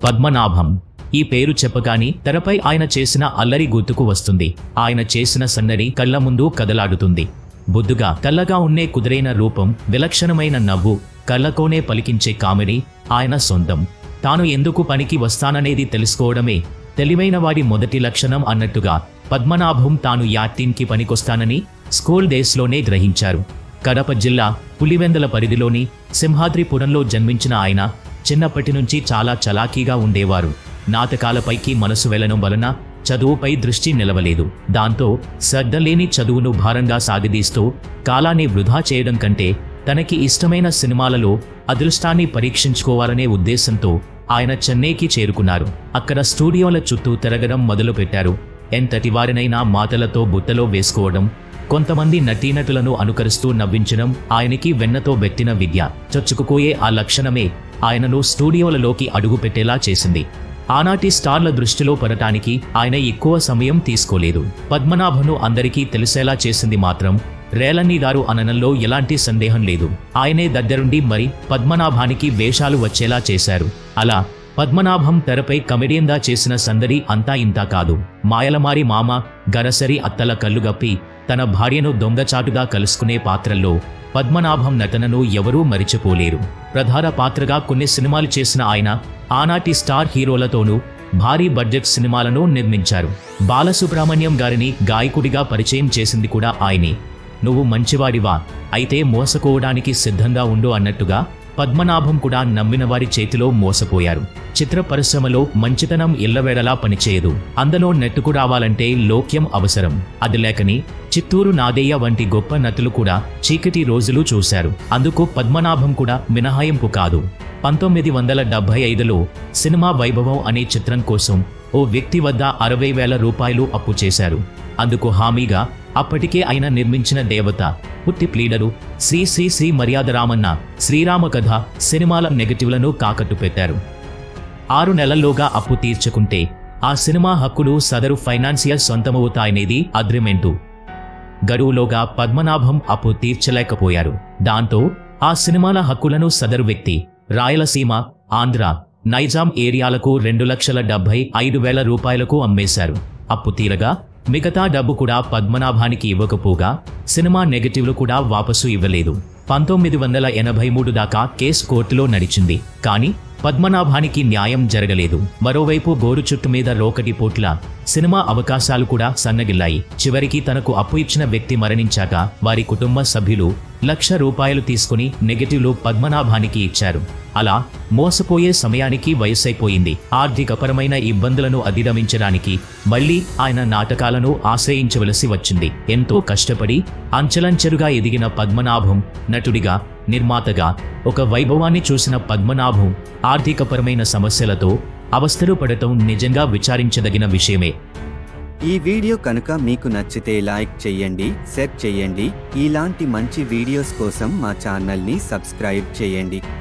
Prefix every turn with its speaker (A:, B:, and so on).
A: పద్మనాభం ఈ పేరు చెప్పగాని తెరపై ఆయన చేసిన అల్లరి గుర్తుకు వస్తుంది ఆయన చేసిన సన్నడి కళ్ళ ముందు కదలాడుతుంది బొద్దుగా తెల్లగా ఉండే కుదిరైన రూపం విలక్షణమైన నవ్వు కళ్ళకోనే పలికించే కామెడీ ఆయన సొంతం తాను ఎందుకు పనికి వస్తాననేది తెలుసుకోవడమే తెలివైన వాడి మొదటి లక్షణం అన్నట్టుగా పద్మనాభం తాను యాక్టింగ్కి పనికొస్తానని స్కూల్ డేస్లోనే గ్రహించారు కడప జిల్లా పులివెందల పరిధిలోని సింహాద్రిపురంలో జన్మించిన ఆయన చిన్నప్పటి నుంచి చాలా చలాకీగా ఉండేవారు నాటకాలపైకి మనసు వెళ్లడం వలన చదువుపై దృష్టి నిలవలేదు దాంతో శ్రద్ధలేని చదువును భారంగా సాగదీస్తూ కాలాన్ని వృధా చేయడం కంటే తనకి ఇష్టమైన సినిమాలలో అదృష్టాన్ని పరీక్షించుకోవాలనే ఉద్దేశంతో ఆయన చెన్నైకి చేరుకున్నారు అక్కడ స్టూడియోల చుట్టూ తిరగడం మొదలుపెట్టారు ఎంతటి వారినైనా మాటలతో బుట్టలో వేసుకోవడం కొంతమంది నటీనటులను అనుకరిస్తూ నవ్వించడం ఆయనకి వెన్నతో బెట్టిన విద్య చొచ్చుకుపోయే ఆ లక్షణమే ఆయనను స్టూడియోలలోకి అడుగుపెట్టేలా చేసింది ఆనాటి స్టార్ల దృష్టిలో పడటానికి ఆయన ఎక్కువ సమయం తీసుకోలేదు పద్మనాభను అందరికీ తెలిసేలా చేసింది మాత్రం రేలన్ని గారు అననంలో ఎలాంటి సందేహం లేదు ఆయనే దగ్గరుండి మరి పద్మనాభానికి వేషాలు వచ్చేలా చేశారు అలా పద్మనాభం తెరపై కమెడియన్గా చేసిన సందడి అంతా ఇంతా కాదు మాయలమారి మామ గరసరి అత్తల కళ్ళుగప్పి తన భార్యను దొంగచాటుగా కలుసుకునే పాత్రల్లో పద్మనాభం నటనను ఎవరూ మరిచిపోలేరు ప్రధాన పాత్రగా కొన్ని సినిమాలు చేసిన ఆయన ఆనాటి స్టార్ హీరోలతోనూ భారీ బడ్జెట్ సినిమాలను నిర్మించారు బాలసుబ్రహ్మణ్యం గారిని గాయకుడిగా పరిచయం చేసింది కూడా ఆయనే నువ్వు మంచివాడివా అయితే మోసకోవడానికి సిద్ధంగా ఉండు అన్నట్టుగా పద్మనాభం కూడా నమ్మిన వారి చేతిలో మోసపోయారు చిత్ర పరిశ్రమలో మంచితనం ఇళ్లవేళలా పనిచేయదు అందులో నెట్టుకు రావాలంటే లోక్యం అవసరం అది లేకని చిత్తూరు నాదయ్య వంటి గొప్ప నటులు కూడా చీకటి రోజులు చూశారు అందుకు పద్మనాభం కూడా మినహాయింపు కాదు పంతొమ్మిది వందల డెబ్బై ఐదులో సినిమా వైభవం అనే చిత్రం కోసం ఓ వ్యక్తి వద్ద అరవై వేల రూపాయలు అప్పు చేశారు అందుకు హామీగా అప్పటికే ఆయన నిర్మించిన దేవత పుట్టి ప్లీడరు శ్రీ శ్రీ శ్రీ మర్యాదరామన్న శ్రీరామ కథ సినిమాల నెగటివ్లను కాకట్టు పెట్టారు ఆరు నెలల్లోగా అప్పు తీర్చుకుంటే ఆ సినిమా హక్కులు సదరు ఫైనాన్సియర్ సొంతమవుతాయనేది అగ్రిమెంటు గడువులోగా పద్మనాభం అప్పు తీర్చలేకపోయారు దాంతో ఆ సినిమాల హక్కులను సదరు వ్యక్తి రాయలసీమ ఆంధ్ర నైజాం ఏరియాలకు రెండు లక్షల డెబ్బై ఐదు వేల రూపాయలకు అమ్మేశారు అప్పు తీరగా మిగతా డబ్బు కూడా పద్మనాభానికి ఇవ్వకపోగా సినిమా నెగటివ్లు కూడా వాపసు ఇవ్వలేదు పంతొమ్మిది వందల ఎనభై మూడు దాకా కేసు కోర్టులో నడిచింది కానీ పద్మనాభానికి న్యాయం జరగలేదు మరోవైపు గోరు చుట్టు మీద రోకటి పోట్ల సినిమా అవకాశాలు కూడా సన్నగిల్లాయి చివరికి తనకు అప్పు ఇచ్చిన వ్యక్తి మరణించాక వారి కుటుంబ సభ్యులు లక్ష రూపాయలు తీసుకుని నెగటివ్లు పద్మనాభానికి ఇచ్చారు అలా మోసపోయే సమయానికి వయసైపోయింది ఆర్థికపరమైన ఇబ్బందులను అధిగమించడానికి మళ్ళీ ఆయన నాటకాలను ఆశ్రయించవలసి వచ్చింది ఎంతో కష్టపడి అంచెలంచెలుగా ఎదిగిన పద్మనాభం నటుడిగా నిర్మాతగా ఒక వైభవాన్ని చూసిన పద్మనాభం ఆర్థికపరమైన సమస్యలతో అవస్థలు పడటం నిజంగా విచారించదగిన విషయమే
B: ఈ వీడియో కనుక మీకు నచ్చితే లైక్ చెయ్యండి షేర్ చెయ్యండి ఇలాంటి మంచి వీడియోస్ కోసం మా ఛానల్ని సబ్స్క్రైబ్ చేయండి